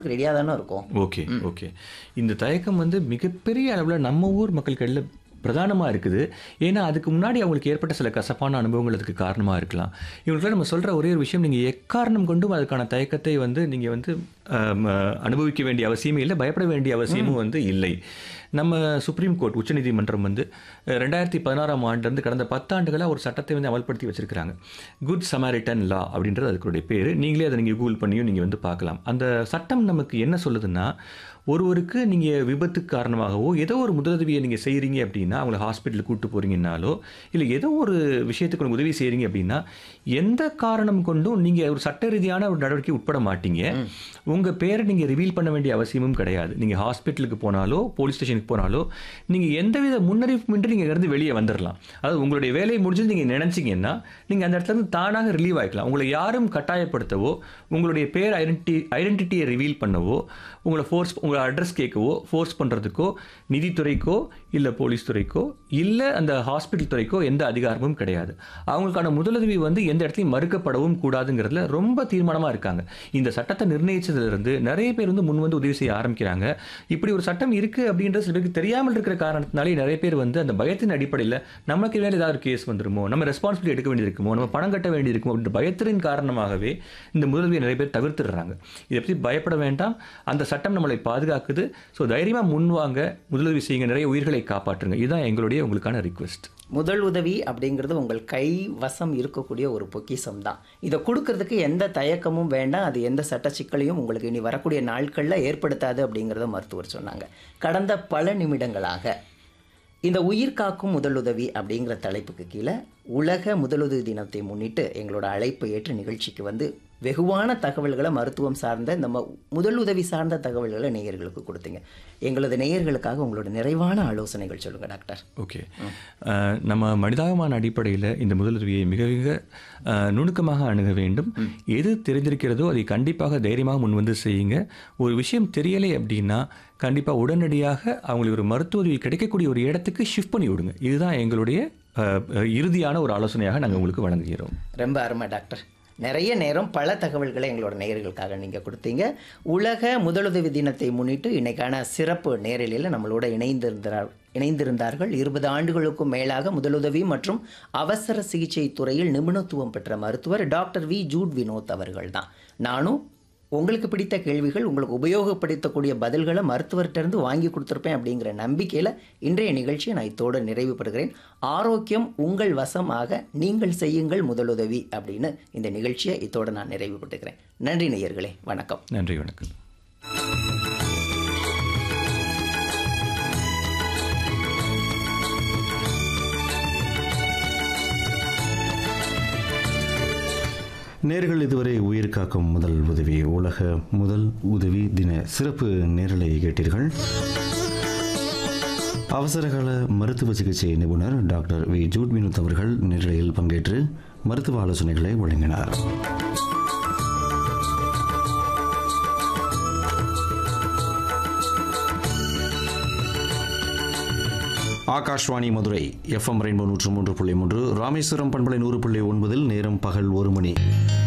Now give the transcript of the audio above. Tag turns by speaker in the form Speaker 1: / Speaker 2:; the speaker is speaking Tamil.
Speaker 1: ரெடியாக தானே இருக்கும்
Speaker 2: ஓகே ஓகே இந்த தயக்கம் வந்து மிகப்பெரிய அளவில் நம்ம ஊர் மக்களுக்கு பிரதானமாக இருக்குது ஏன்னா அதுக்கு முன்னாடி அவங்களுக்கு ஏற்பட்ட சில கசப்பான அனுபவங்கள் அதுக்கு காரணமாக இருக்கலாம் இவங்களுக்குலாம் நம்ம சொல்கிற ஒரே ஒரு விஷயம் நீங்கள் எக்காரணம் கொண்டும் அதுக்கான தயக்கத்தை வந்து நீங்கள் வந்து ஆம், அனுபவிக்க வேண்டிய அவசியமே இல்லை பயப்பட வேண்டிய அவசியமும் வந்து இல்லை நம்ம சுப்ரீம் கோர்ட் உச்சநீதிமன்றம் வந்து அஹ், ரெண்டாயிரத்தி பதினாறாம் ஆண்டுலேருந்து கடந்த பத்தாண்டுகளாக ஒரு சட்டத்தை வந்து அமல்படுத்தி வச்சிருக்கிறாங்க குட் சமாரிட்டன் லா அப்படின்றது அதுக்குடைய பேர் நீங்களே அதை நீங்கள் கூகுள் பண்ணியும் நீங்கள் வந்து பார்க்கலாம் அந்த சட்டம் நமக்கு என்ன சொல்லுதுன்னா ஒருவருக்கு நீங்கள் விபத்துக்கு காரணமாகவோ ஏதோ ஒரு முதலுதவியை நீங்கள் செய்கிறீங்க அப்படின்னா அவங்கள ஹாஸ்பிட்டலுக்கு கூட்டு போகிறீங்கன்னாலோ இல்லை ஏதோ ஒரு விஷயத்துக்கு உங்களுக்கு உதவி செய்கிறீங்க அப்படின்னா எந்த காரணம் கொண்டும் நீங்கள் ஒரு சட்ட ரீதியான ஒரு நடவடிக்கை உட்பட மாட்டீங்க உங்கள் பேரை நீங்கள் ரிவீல் பண்ண வேண்டிய அவசியமும் கிடையாது நீங்கள் ஹாஸ்பிட்டலுக்கு போனாலோ போலீஸ் ஸ்டேஷனுக்கு போனாலோ நீங்கள் எந்தவித முன்னறிவிப்புமின்றி நீங்கள் இருந்து வெளியே வந்துடலாம் அதாவது உங்களுடைய வேலையை முடிஞ்சு நீங்கள் நினச்சிங்கன்னா நீங்கள் அந்த இடத்துல இருந்து தானாக ரிலீவ் ஆகிக்கலாம் உங்களை யாரும் கட்டாயப்படுத்தவோ உங்களுடைய பேர் ஐடென்டி ஐடென்டிட்டியை ரிவீல் பண்ணவோ உங்களை ஃபோர்ஸ் உங்களை அட்ரஸ் கேட்கவோ ஃபோர்ஸ் பண்ணுறதுக்கோ நிதித்துறைக்கோ இல்லை போலீஸ் துறைக்கோ இல்லை அந்த ஹாஸ்பிட்டல் துறைக்கோ எந்த அதிகாரமும் கிடையாது அவங்களுக்கான முதலுதவி வந்து எந்த இடத்துலையும் மறுக்கப்படவும் கூடாதுங்கிறதுல ரொம்ப தீர்மானமாக இருக்காங்க இந்த சட்டத்தை நிர்ணயிச்சதுலேருந்து நிறைய பேர் வந்து முன் வந்து உதவி செய்ய ஆரம்பிக்கிறாங்க இப்படி ஒரு சட்டம் இருக்குது அப்படின்றது சில பேருக்கு தெரியாமல் இருக்கிற காரணத்தினாலே நிறைய பேர் வந்து அந்த பயத்தின் அடிப்படையில் நமக்கு மேலே ஏதாவது ஒரு கேஸ் வந்துருமோ நம்ம ரெஸ்பான்சிபிலிட்டி எடுக்க வேண்டியிருக்குமோ நம்ம பணம் கட்ட வேண்டியிருக்குமோ அப்படின்ற பயத்தின் காரணமாகவே இந்த முதலுதவியை நிறைய பேர் தவிர்த்துடுறாங்க இதை பற்றி பயப்பட வேண்டாம் அந்த சட்டம் நம்மளை பாதுகாக்குது ஸோ தைரியமாக முன்வாங்க முதலுதவி செய்யுங்க நிறைய உயிர்களை காப்பாற்றுங்க இதுதான் எங்களுடைய உங்களுக்கான ரிக்வெஸ்ட்
Speaker 1: முதல் உதவி அப்படிங்கிறது உங்கள் கை வசம் இருக்கக்கூடிய ஒரு பொக்கிஷம் தான் இதை கொடுக்கறதுக்கு எந்த தயக்கமும் வேண்டாம் அது எந்த சட்ட சிக்கலையும் உங்களுக்கு இனி வரக்கூடிய நாட்களில் ஏற்படுத்தாது அப்படிங்கிறத மருத்துவர் சொன்னாங்க கடந்த பல நிமிடங்களாக இந்த உயிர் காக்கும் முதலுதவி அப்படிங்கிற தலைப்புக்கு கீழே உலக முதலுதவி தினத்தை முன்னிட்டு எங்களோட அழைப்பை ஏற்று நிகழ்ச்சிக்கு வந்து வெகுவான தகவல்களை மருத்துவம் சார்ந்த இந்த ம- முதலுதவி சார்ந்த தகவல்களை நேயர்களுக்கு கொடுத்தீங்க எங்களது நேயர்களுக்காக உங்களோட நிறைவான ஆலோசனைகள் சொல்லுங்க டாக்டர்
Speaker 2: ஓகே அஹ், நம்ம மனிதாபிமான அடிப்படையில் இந்த முதலுதவியை மிக மிக அஹ், நுணுக்கமாக அணுக வேண்டும் எது தெரிஞ்சிருக்கிறதோ அதை கண்டிப்பாக தைரியமாக முன் வந்து செய்யுங்க ஒரு விஷயம் தெரியலை அப்படின்னா கண்டிப்பாக உடனடியாக அவங்களுக்கு ஒரு மருத்துவ உதவி கிடைக்கக்கூடிய ஒரு இடத்துக்கு ஷிஃப்ட் பண்ணி விடுங்க இதுதான் எங்களுடைய அஹ், அஹ், இறுதியான ஒரு ஆலோசனையாக நாங்கள் உங்களுக்கு வழங்குகிறோம்
Speaker 1: ரொம்ப அருமை டாக்டர் நிறைய நேரம் பல தகவல்களை எங்களோட நேயர்களுக்காக நீங்கள் கொடுத்தீங்க உலக முதலுதவி தினத்தை முன்னிட்டு இன்னைக்கான சிறப்பு நேரலையில் நம்மளோட இணைந்திருந்தார் இணைந்திருந்தார்கள் இருபது ஆண்டுகளுக்கும் மேலாக முதலுதவி மற்றும் அவசர சிகிச்சை துறையில் நிபுணத்துவம் பெற்ற மருத்துவர் டாக்டர் வி ஜூட் வினோத் அவர்கள் தான் நானும் உங்களுக்கு பிடித்த கேள்விகள் உங்களுக்கு உபயோகப்படுத்தக்கூடிய பதில்களை மருத்துவர்கிட்ட இருந்து வாங்கி கொடுத்துருப்பேன் அப்படிங்கிற நம்பிக்கையில் இன்றைய நிகழ்ச்சியை நான் இத்தோடு நிறைவுபடுகிறேன் ஆரோக்கியம் உங்கள் வசமாக நீங்கள் செய்யுங்கள் முதலுதவி அப்படின்னு இந்த நிகழ்ச்சியை இத்தோடு நான் நிறைவுபடுத்துகிறேன் நன்றி நேயர்களே வணக்கம்
Speaker 2: நன்றி வணக்கம்
Speaker 3: நேர்கள் இதுவரை உயிர் காக்கும் முதல் உதவி உலக முதல் உதவி தின சிறப்பு நேரலை கேட்டீர்கள் அவசரகால மருத்துவ சிகிச்சை நிபுணர் டாக்டர் வி ஜூட் வினோத் அவர்கள் நேரலையில் பங்கேற்று மருத்துவ ஆலோசனைகளை வழங்கினார் ஆகாஷ்வாணி மதுரை எஃப்எம் ரெயின்போ நூற்று மூன்று புள்ளி மூன்று ராமேஸ்வரம் பண்பலை நூறு புள்ளி ஒன்பதில் நேரம் பகல் ஒரு மணி